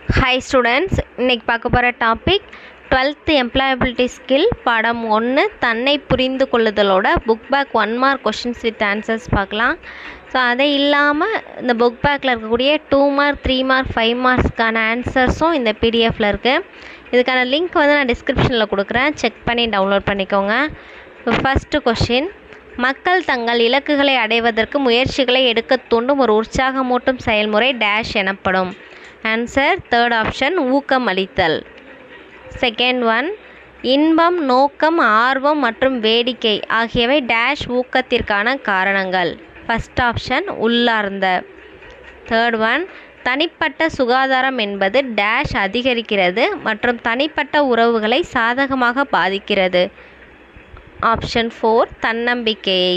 hi students இன்னைக்கு பார்க்க போகிற டாபிக் டுவெல்த்து எம்ப்ளாயபிலிட்டி ஸ்கில் பாடம் ஒன்று தன்னை புரிந்து கொள்ளுதலோட book back one mark questions with answers பார்க்கலாம் ஸோ அதை இல்லாமல் இந்த புக் பேக்கில் இருக்கக்கூடிய two mark three mark five மார்க்ஸ்க்கான ஆன்சர்ஸும் இந்த பிடிஎஃப்பில் இருக்குது இதுக்கான லிங்க் வந்து நான் டிஸ்கிரிப்ஷனில் கொடுக்குறேன் செக் பண்ணி டவுன்லோட் பண்ணிக்கோங்க ஃபஸ்ட்டு கொஷின் மக்கள் தங்கள் இலக்குகளை அடைவதற்கு முயற்சிகளை எடுக்க தூண்டும் ஒரு உற்சாகமூட்டும் செயல்முறை டேஷ் எனப்படும் ஆன்சர் தேர்ட் ஆப்ஷன் ஊக்கம் அளித்தல் செகண்ட் ஒன் இன்பம் நோக்கம் ஆர்வம் மற்றும் வேடிக்கை ஆகியவை டேஷ் ஊக்கத்திற்கான காரணங்கள் ஃபஸ்ட் ஆப்ஷன் உள்ளார்ந்த தேர்ட் ஒன் தனிப்பட்ட சுகாதாரம் என்பது டேஷ் அதிகரிக்கிறது மற்றும் தனிப்பட்ட உறவுகளை சாதகமாக பாதிக்கிறது ஆப்ஷன் ஃபோர் தன்னம்பிக்கையை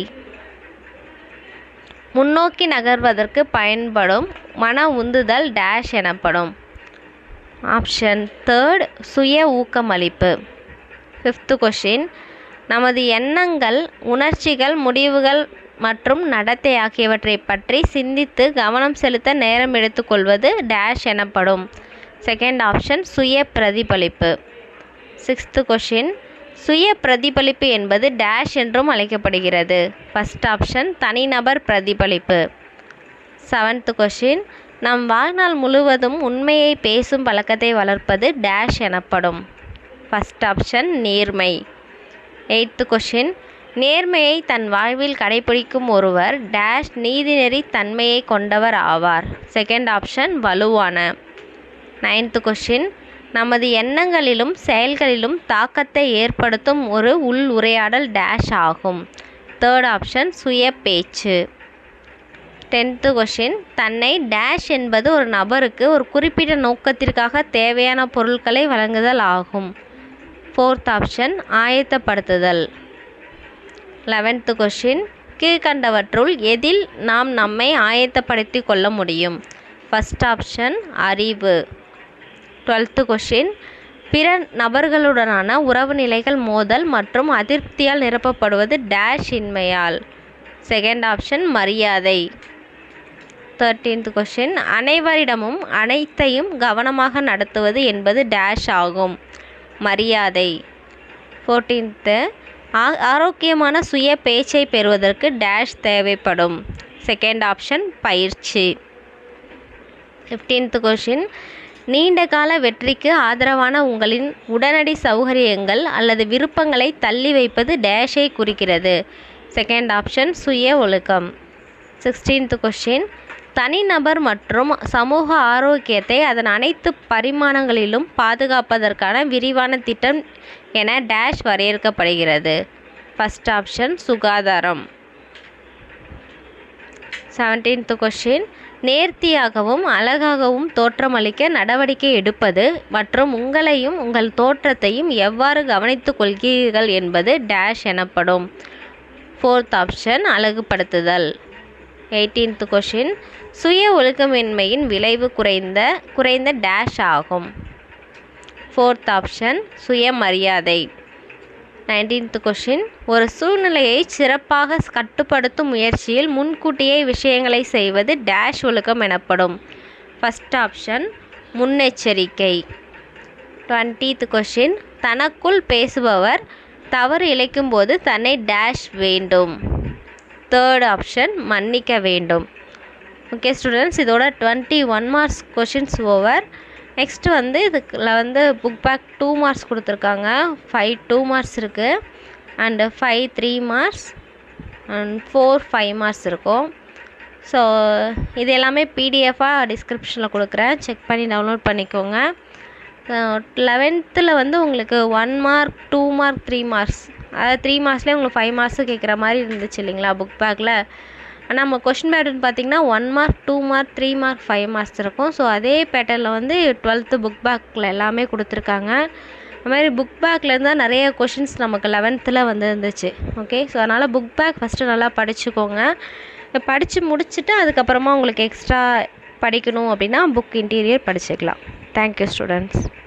முன்னோக்கி நகர்வதற்கு பயன்படும் மன உந்துதல் டேஷ் எனப்படும் ஆப்ஷன் தேர்ட் சுய ஊக்கமளிப்பு ஃபிஃப்த்து கொஷின் நமது எண்ணங்கள் உணர்ச்சிகள் முடிவுகள் மற்றும் நடத்தை ஆகியவற்றை பற்றி சிந்தித்து கவனம் செலுத்த நேரம் எடுத்துக்கொள்வது டேஷ் எனப்படும் செகண்ட் ஆப்ஷன் சுய பிரதிபலிப்பு சிக்ஸ்த்து கொஷின் சுய பிரதிபலிப்பு என்பது டேஷ் என்றும் அழைக்கப்படுகிறது ஃபஸ்ட் ஆப்ஷன் தனிநபர் பிரதிபலிப்பு செவன்த் கொஷின் நம் வாழ்நாள் முழுவதும் உண்மையை பேசும் பழக்கத்தை வளர்ப்பது டேஷ் எனப்படும் ஃபஸ்ட் ஆப்ஷன் நேர்மை எய்த்து கொஷின் நேர்மையை தன் வாழ்வில் கடைபிடிக்கும் ஒருவர் டேஷ் நீதிநெறி தன்மையை கொண்டவர் ஆவார் செகண்ட் ஆப்ஷன் வலுவான நைன்த்து கொஷின் நமது எண்ணங்களிலும் செயல்களிலும் தாக்கத்தை ஏற்படுத்தும் ஒரு உள் உரையாடல் டேஷ் ஆகும் தேர்ட் ஆப்ஷன் சுய பேச்சு டென்த்து கொஷின் தன்னை டேஷ் என்பது ஒரு நபருக்கு ஒரு குறிப்பிட்ட நோக்கத்திற்காக தேவையான பொருட்களை வழங்குதல் ஆகும் ஃபோர்த் ஆப்ஷன் ஆயத்தப்படுத்துதல் லெவன்த்து கொஷின் கீழ்கண்டவற்றுள் எதில் நாம் நம்மை ஆயத்தப்படுத்தி கொள்ள முடியும் ஃபஸ்ட் ஆப்ஷன் அறிவு டுவெல்த்து கொஷின் பிற நபர்களுடனான உறவு நிலைகள் மோதல் மற்றும் அதிருப்தியால் நிரப்பப்படுவது டேஷ் இன்மையால் செகண்ட் ஆப்ஷன் மரியாதை தேர்ட்டீன்த் கொஷின் அனைவரிடமும் அனைத்தையும் கவனமாக நடத்துவது என்பது டேஷ் ஆகும் மரியாதை ஃபோர்டீன்த்து ஆரோக்கியமான சுய பேச்சை பெறுவதற்கு டேஷ் தேவைப்படும் செகண்ட் ஆப்ஷன் பயிற்சி ஃபிஃப்டீன்த் கொஷின் நீண்ட கால வெற்றிக்கு ஆதரவான உங்களின் உடனடி சௌகரியங்கள் அல்லது விருப்பங்களை தள்ளி வைப்பது டேஷை குறிக்கிறது செகண்ட் ஆப்ஷன் சுய ஒழுக்கம் சிக்ஸ்டீன்த் கொஷின் தனிநபர் மற்றும் சமூக ஆரோக்கியத்தை அதன் அனைத்து பரிமாணங்களிலும் பாதுகாப்பதற்கான விரிவான திட்டம் என டேஷ் வரையறுக்கப்படுகிறது ஃபஸ்ட் ஆப்ஷன் சுகாதாரம் செவன்டீன்த் கொஷின் நேர்த்தியாகவும் அழகாகவும் தோற்றமளிக்க நடவடிக்கை எடுப்பது மற்றும் உங்களையும் உங்கள் தோற்றத்தையும் எவ்வாறு கவனித்துக் கொள்கிறீர்கள் என்பது டேஷ் எனப்படும் ஃபோர்த் ஆப்ஷன் அழகுபடுத்துதல் எயிட்டீன்த் கொஷின் சுய ஒழுக்கமின்மையின் விளைவு குறைந்த குறைந்த டேஷ் ஆகும் ஃபோர்த் ஆப்ஷன் சுயமரியாதை நைன்டீன்த் கொஷின் ஒரு சூழ்நிலையை சிறப்பாக கட்டுப்படுத்தும் முயற்சியில் முன்கூட்டியே விஷயங்களை செய்வது டேஷ் ஒழுக்கம் எனப்படும் ஃபஸ்ட் ஆப்ஷன் முன்னெச்சரிக்கை டுவெண்ட்டீத் கொஷின் தனக்குள் பேசுபவர் தவறு இழைக்கும்போது தன்னை டேஷ் வேண்டும் தேர்ட் ஆப்ஷன் மன்னிக்க வேண்டும் ஓகே ஸ்டூடெண்ட்ஸ் இதோட twenty one marks questions over next வந்து இதுக்குள்ள வந்து புக் பேக் டூ மார்க்ஸ் கொடுத்துருக்காங்க ஃபைவ் டூ மார்க்ஸ் இருக்குது and five three marks and four five marks இருக்கும் ஸோ இது எல்லாமே பிடிஎஃபாக டிஸ்கிரிப்ஷனில் கொடுக்குறேன் செக் பண்ணி டவுன்லோட் பண்ணிக்கோங்க லெவன்த்தில் வந்து உங்களுக்கு one mark two mark three marks அதாவது த்ரீ மார்க்ஸ்லேயே உங்களுக்கு ஃபைவ் மார்க்ஸு கேட்குற மாதிரி இருந்துச்சு இல்லைங்களா புக் பேக்கில் ஆனால் நம்ம கொஷின் பேட்டர்ன் பார்த்திங்கன்னா one mark two mark three mark five marks இருக்கும் ஸோ அதே பேட்டர்னில் வந்து டுவெல்த்து புக் பேக்கில் எல்லாமே கொடுத்துருக்காங்க அது மாதிரி புக் பேக்லேருந்து தான் நிறைய கொஷின்ஸ் நமக்கு லெவன்த்தில் வந்து இருந்துச்சு ஓகே ஸோ அதனால் புக் பேக் ஃபஸ்ட்டு நல்லா படிச்சுக்கோங்க படித்து முடிச்சுட்டு அதுக்கப்புறமா உங்களுக்கு எக்ஸ்ட்ரா படிக்கணும் அப்படின்னா புக் இன்டீரியர் படிச்சுக்கலாம் தேங்க்யூ ஸ்டூடெண்ட்ஸ்